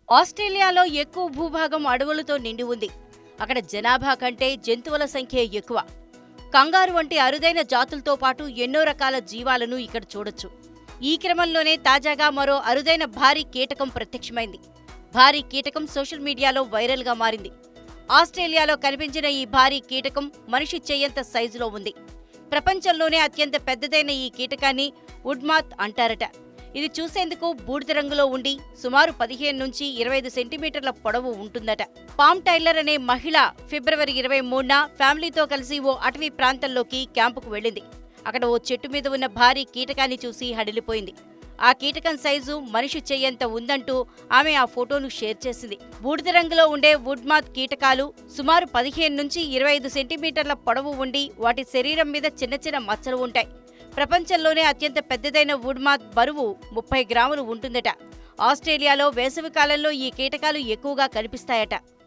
ఆస్ట్రేలియాలో ఎక్కువ భూభాగం అడవులతో నిండి ఉంది అక్కడ జనాభా కంటే జంతువుల సంఖ్య ఎక్కువ కంగారు వంటి అరుదైన జాతులతో పాటు ఎన్నో రకాల జీవాలను ఇక్కడ చూడొచ్చు ఈ క్రమంలోనే తాజాగా మరో అరుదైన భారీ కీటకం ప్రత్యక్షమైంది భారీ కీటకం సోషల్ మీడియాలో వైరల్గా మారింది ఆస్ట్రేలియాలో కనిపించిన ఈ భారీ కీటకం మనిషి చెయ్యంత సైజులో ఉంది ప్రపంచంలోనే అత్యంత పెద్దదైన ఈ కీటకాన్ని వుడ్మాత్ అంటారట ఇది చూసేందుకు బూడిద రంగులో ఉండి సుమారు పదిహేను నుంచి ఇరవై ఐదు సెంటీమీటర్ల పొడవు ఉంటుందట పామ్ టైలర్ అనే మహిళ ఫిబ్రవరి ఇరవై మూడున ఫ్యామిలీతో కలిసి ఓ అటవీ ప్రాంతంలోకి క్యాంపుకు వెళ్ళింది అక్కడ ఓ చెట్టు మీద ఉన్న భారీ కీటకాన్ని చూసి హడిలిపోయింది ఆ కీటకం సైజు మనిషి చెయ్యంత ఉందంటూ ఆమె ఆ ఫోటోను షేర్ చేసింది బూడిద రంగులో ఉండే వుడ్మాత్ కీటకాలు సుమారు పదిహేను నుంచి ఇరవై ఐదు సెంటీమీటర్ల పొడవు ఉండి వాటి శరీరం మీద చిన్న చిన్న మచ్చలు ఉంటాయి ప్రపంచంలోనే అత్యంత పెద్దదైన వుడ్మాత్ బరువు ముప్పై గ్రాములు ఉంటుందట ఆస్ట్రేలియాలో వేసవి కాలంలో ఈ కీటకాలు ఎక్కువగా కనిపిస్తాయట